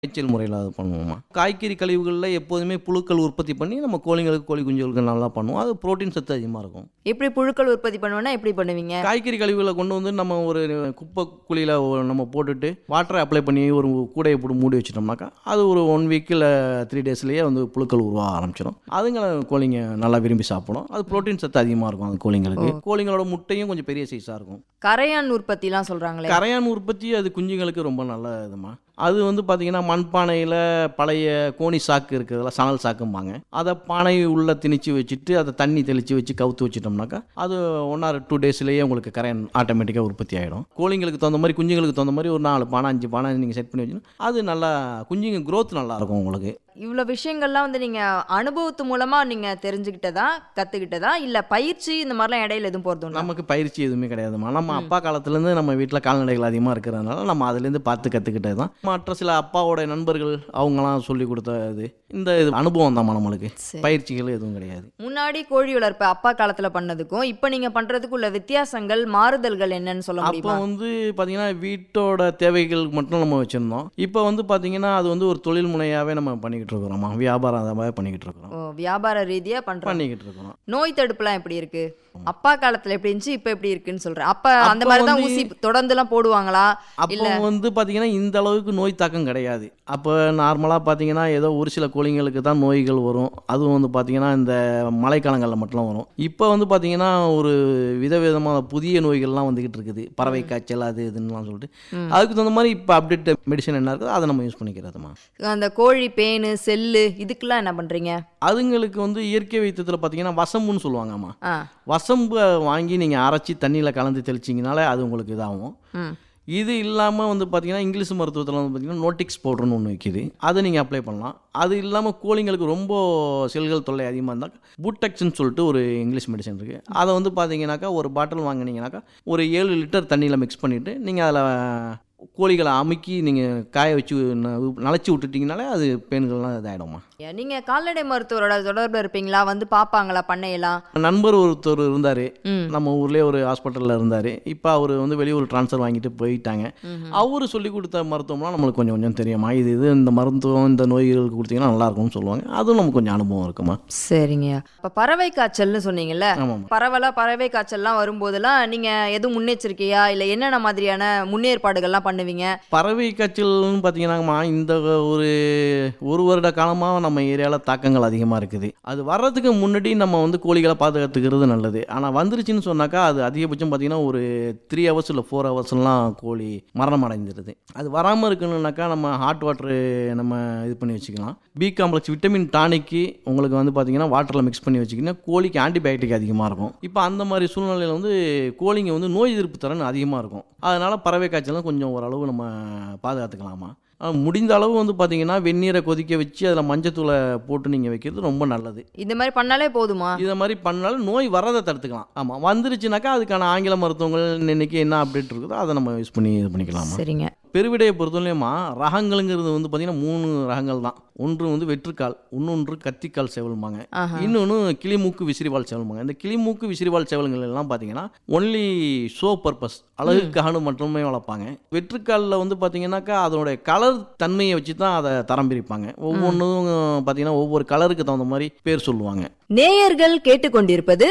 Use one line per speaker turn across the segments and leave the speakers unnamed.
மேய்ச்சல் முறையில் அது பண்ணுவோமா காய்கறி கழிவுகளில் எப்போதுமே புழுக்கள் உற்பத்தி பண்ணி நம்ம கோழிங்களுக்கு கோழி குஞ்சுகளுக்கு நல்லா பண்ணுவோம் அது புரோட்டீன் சத்து அதிகமாக இருக்கும்
எப்படி புழுக்கள் உற்பத்தி பண்ணுவேன்னா எப்படி பண்ணுவீங்க
காய்கறி கழிவுகளை கொண்டு வந்து நம்ம ஒரு குப்பை குழியில் நம்ம போட்டுட்டு வாட்டரை அப்ளை பண்ணி ஒரு கூடையை போட்டு மூடி வச்சிட்டோம்னாக்கா அது ஒரு ஒன் வீக்கில் த்ரீ டேஸ்லேயே வந்து புழுக்கள் உருவாக ஆரம்பிச்சிடும் அதுங்களை கோழிங்க நல்லா விரும்பி சாப்பிடும் அது புரோட்டீன் சத்து அதிகமாக இருக்கும் அந்த கோழிங்களுக்கு கோழிங்களோட முட்டையும் கொஞ்சம் பெரிய சைஸாக இருக்கும்
கரையான் உற்பத்திலாம் சொல்றாங்களே
கரையான் உற்பத்தி அது குஞ்சுங்களுக்கு ரொம்ப நல்ல இதுமா அது வந்து பார்த்தீங்கன்னா மண்பானையில் பழைய கோணி சாக்கு இருக்கிறதுல சணல் சாக்கும்பாங்க அதை பானை உள்ளே திணிச்சு வச்சுட்டு அதை தண்ணி தெளித்து வச்சு கவுத்து வச்சிட்டோம்னாக்கா அது ஒன் ஆர் டூ டேஸ்லேயே உங்களுக்கு கரையான் ஆட்டோமேட்டிக்காக உற்பத்தி ஆகிடும் கோழிங்களுக்கு தகுந்த மாதிரி குஞ்சுங்களுக்கு தகுந்த மாதிரி ஒரு நாலு பானை அஞ்சு பானை நீங்கள் செட் பண்ணி வச்சுன்னா அது நல்லா குஞ்சுங்க growth நல்லா இருக்கும் உங்களுக்கு
இவ்வளோ விஷயங்கள்லாம் வந்து நீங்க அனுபவத்து மூலமா நீங்க தெரிஞ்சுக்கிட்டதா கத்துக்கிட்டதா இல்ல பயிற்சி இந்த மாதிரிலாம் இடையில எதுவும் போறது உண்டா?
நமக்கு பயிற்சி எதுவுமே கிடையாதுமா நம்ம அப்பா காலத்துலேருந்து நம்ம வீட்டில் கால்நடைகள் அதிகமாக இருக்கிறதுனால நம்ம அதுலேருந்து பார்த்து கற்றுக்கிட்டது தான் மற்ற சில அப்பாவோட நண்பர்கள் அவங்களாம் சொல்லி கொடுத்த இது இந்த இது அனுபவம் தான்மா நம்மளுக்கு
சரி.
பயிற்சிகள் எதுவும் கிடையாது
முன்னாடி கோழி வளர்ப்பு அப்பா காலத்துல பண்ணதுக்கும் இப்போ நீங்க பண்றதுக்கு உள்ள வித்தியாசங்கள் மாறுதல்கள் என்னன்னு சொல்ல
அப்போ
முடியுமா
வந்து பார்த்தீங்கன்னா வீட்டோட தேவைகளுக்கு மட்டும் நம்ம வச்சுருந்தோம் இப்போ வந்து பார்த்தீங்கன்னா அது வந்து ஒரு தொழில் முனையாகவே நம்ம பண்ணிக்கிட்டு இருக்கிறோம்மா வியாபாரம் அதை மாதிரி பண்ணிக்கிட்டு இருக்கிறோம்
ஓ வியாபார ரீதியா பண்றோம்
பண்ணிக்கிட்டு இருக்கிறோம்
நோய் தடுப்புலாம் எப்படி இருக்கு அப்பா காலத்துல எப்படி இருந்துச்சு இப்போ எப்படி இருக்குன்னு சொல்றேன் அப்ப அந்த
அப்ப
மாதிரி தான்
வந்து-
ஊசி தொடர்ந்துலாம் போடுவாங்களா
அப்போ வந்து பார்த்தீங்கன்னா இந்த அளவுக்கு நோய் தாக்கம் கிடையாது அப்போ நார்மலாக பார்த்தீங்கன்னா ஏதோ ஒரு சில கோழிங்களுக்கு தான் நோய்கள் வரும் அதுவும் வந்து பார்த்தீங்கன்னா இந்த மழைக்காலங்களில் மட்டும் வரும் இப்போ வந்து பார்த்தீங்கன்னா ஒரு விதவிதமான புதிய நோய்கள்லாம் வந்துக்கிட்டு இருக்குது பறவை காய்ச்சல் அது இதுன்னுலாம் சொல்லிட்டு அதுக்கு தகுந்த மாதிரி இப்போ அப்டேட் மெடிசன் என்ன இருக்குதோ அதை நம்ம யூஸ் பண்ணிக்கிறதுமா
அந்த கோழி பேனு செல்லு இதுக்கெல்லாம் என்ன பண்றீங்க
அதுங்களுக்கு வந்து இயற்கை வைத்தியத்தில் பார்த்தீங்கன்னா வசம்புன்னு சொல்லுவாங்கம்மா
ஆ
வசம்பை வாங்கி நீங்கள் அரைச்சி தண்ணியில் கலந்து தெளிச்சிங்கனாலே அது உங்களுக்கு இதாகும்
ம்
இது இல்லாமல் வந்து பார்த்தீங்கன்னா இங்கிலீஷ் மருத்துவத்தில் வந்து பார்த்தீங்கன்னா நோட்டிக்ஸ் பவுடர்னு ஒன்று விற்கிது அதை நீங்கள் அப்ளை பண்ணலாம் அது இல்லாமல் கோழிங்களுக்கு ரொம்ப செல்கள் தொல்லை அதிகமாக இருந்தால் பூட்டெக்ஸ்னு சொல்லிட்டு ஒரு இங்கிலீஷ் மெடிசன் இருக்குது அதை வந்து பார்த்தீங்கன்னாக்கா ஒரு பாட்டில் வாங்குனீங்கனாக்கா ஒரு ஏழு லிட்டர் தண்ணியில் மிக்ஸ் பண்ணிவிட்டு நீங்கள் அதில் கோழிகளை அமுக்கி நீங்கள் காய வச்சு ந- நனைச்சி விட்டுட்டிங்கனாலே அது பெண்கள்லாம் இதாகிடும்மா
நீங்க கால்நடை மருத்துவரோட தொடர்பு இருப்பீங்களா வந்து பாப்பாங்களா பண்ணையெல்லாம்
நண்பர் ஒருத்தர் இருந்தார்
ம்
நம்ம ஊர்லேயே ஒரு ஹாஸ்பிட்டலில் இருந்தார் இப்போ அவர் வந்து வெளியூர் ட்ரான்ஸ்ஃபர் வாங்கிட்டு போயிட்டாங்க அவரு சொல்லி கொடுத்த மருத்துவம்லாம் நம்மளுக்கு கொஞ்சம் கொஞ்சம் தெரியுமா இது இது இந்த மருத்துவம் இந்த நோய்களுக்கு கொடுத்தீங்கன்னா நல்லா இருக்கும்னு சொல்லுவாங்க அதுவும் நமக்கு கொஞ்சம் அனுபவம் இருக்குமா
சரிங்க இப்போ பறவை காய்ச்சல்னு சொன்னீங்கல்ல
ஆமாம்
பரவலா பறவை காய்ச்சல்லாம் வரும்போதெல்லாம் நீங்க எதுவும் முன்னெச்சரிக்கையா இல்ல என்னென்ன மாதிரியான முன்னேற்பாடுகள்லாம் பண்ணுவீங்க
பறவை காய்ச்சல்னு பார்த்தீங்கன்னாம்மா இந்த ஒரு ஒரு வருட காலமாக நம்ம ஏரியாவில் தாக்கங்கள் அதிகமாக இருக்குது அது வர்றதுக்கு முன்னாடி நம்ம வந்து கோழிகளை பாதுகாத்துக்கிறது நல்லது ஆனால் வந்துருச்சுன்னு சொன்னாக்கா அது அதிகபட்சம் பார்த்தீங்கன்னா ஒரு த்ரீ ஹவர்ஸ் இல்லை ஃபோர் ஹவர்ஸ்லாம் கோழி மரணம் அடைஞ்சிருது அது வராமல் இருக்கணும்னாக்கா நம்ம ஹாட் வாட்டரு நம்ம இது பண்ணி வச்சுக்கலாம் பி காம்ப்ளெக்ஸ் விட்டமின் டானிக்கு உங்களுக்கு வந்து பார்த்தீங்கன்னா வாட்டரில் மிக்ஸ் பண்ணி வச்சிங்கன்னா கோழிக்கு ஆன்டிபயோட்டிக் அதிகமாக இருக்கும் இப்போ அந்த மாதிரி சூழ்நிலையில் வந்து கோழிங்க வந்து நோய் எதிர்ப்பு திறன் அதிகமாக இருக்கும் அதனால் பறவை காய்ச்சலும் கொஞ்சம் ஓரளவு நம்ம பாதுகாத்துக்கலாமா ஆனா, முடிந்த அளவு வந்து பார்த்தீங்கன்னா வெந்நீரை கொதிக்க வச்சு அதில் மஞ்சத்தூளை போட்டு நீங்கள் வைக்கிறது ரொம்ப நல்லது
இந்த மாதிரி பண்ணாலே போதுமா
இதை மாதிரி பண்ணாலும் நோய் வரதை தடுத்துக்கலாம் ஆமாம் வந்துருச்சுனாக்கா அதுக்கான ஆங்கில மருத்துவங்கள் இன்னைக்கு என்ன அப்டேட் இருக்குதோ அதை நம்ம யூஸ் பண்ணி இது பண்ணிக்கலாமா
சரிங்க
பெருவிடையை பொறுத்தவரையுமா ரகங்கள்ங்கிறது வந்து பார்த்தீங்கன்னா மூணு ரகங்கள் தான் ஒன்று வந்து வெற்றுக்கால் இன்னொன்று கத்திக்கால் சேவல்பாங்க
ஆஹா.
இன்னொன்று கிளிமூக்கு விசிறிவால் சேவல்பாங்க இந்த கிளிமூக்கு விசிறிவால் சேவல்கள் எல்லாம் பார்த்தீங்கன்னா ஒன்லி ஷோ பர்பஸ் அழகுக்காக மட்டுமே வளர்ப்பாங்க வெற்றுக்காலில் வந்து பார்த்தீங்கன்னாக்கா அதனுடைய கலர் தன்மையை வச்சு தான் அதை தரம் பிரிப்பாங்க ஒவ்வொன்றும் பார்த்தீங்கன்னா ஒவ்வொரு கலருக்கு தகுந்த மாதிரி பேர் சொல்லுவாங்க
நேயர்கள் கேட்டுக்கொண்டிருப்பது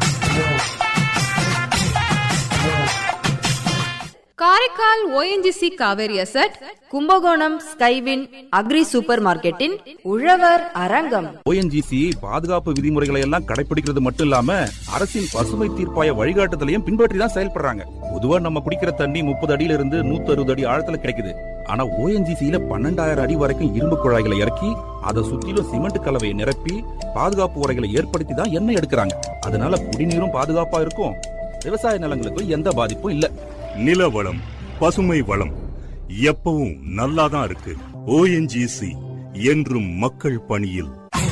Karaikal ONGC Cauvery asset
Kumbakonam Skywin agri super மார்க்கெட்டின் உழவர் அரங்கம்
ஓஎன்ஜிசி பாதுகாப்பு விதிமுறைகளை எல்லாம் கடைபிடிக்கிறது மட்டும் இல்லாம அரசின் பசுமை தீர்ப்பாய வழிகாட்டுதலையும் பின்பற்றி தான் செயல்படுறாங்க பொதுவா நம்ம குடிக்கிற தண்ணி முப்பது அடியில இருந்து நூத்தி அறுபது அடி ஆழத்துல கிடைக்குது ஆனா ஓஎன்ஜிசியில பன்னெண்டாயிரம் அடி வரைக்கும் இரும்பு குழாய்களை இறக்கி அதை சுத்திலும் சிமெண்ட் கலவையை நிரப்பி பாதுகாப்பு உரைகளை ஏற்படுத்தி தான் எண்ணெய் எடுக்கிறாங்க அதனால குடிநீரும் பாதுகாப்பா இருக்கும் விவசாய நிலங்களுக்கும் எந்த பாதிப்பும் இல்ல
நில வளம் பசுமை வளம் எப்பவும் நல்லாதான் இருக்கு ஓஎன்ஜிசி என்றும் மக்கள் பணியில்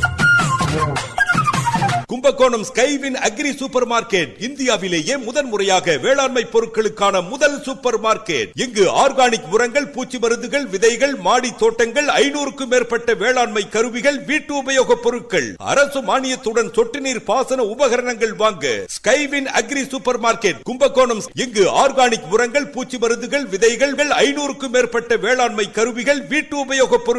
Kumbakonam Skywin agri supermarket இந்தியாவிலேயே முதன் முறையாக வேளாண்மை பொருட்களுக்கான முதல் சூப்பர் மார்க்கெட் இங்கு ஆர்கானிக் உரங்கள் பூச்சி மருந்துகள் விதைகள் மாடி தோட்டங்கள் ஐநூறுக்கும் மேற்பட்ட வேளாண்மை கருவிகள் வீட்டு உபயோக பொருட்கள் அரசு மானியத்துடன் சொட்டு நீர் பாசன உபகரணங்கள் வாங்க Skywin agri supermarket Kumbakonam இங்கு ஆர்கானிக் உரங்கள் பூச்சி மருந்துகள் விதைகள் ஐநூறுக்கும் மேற்பட்ட வேளாண்மை கருவிகள் வீட்டு உபயோக பொருட்கள்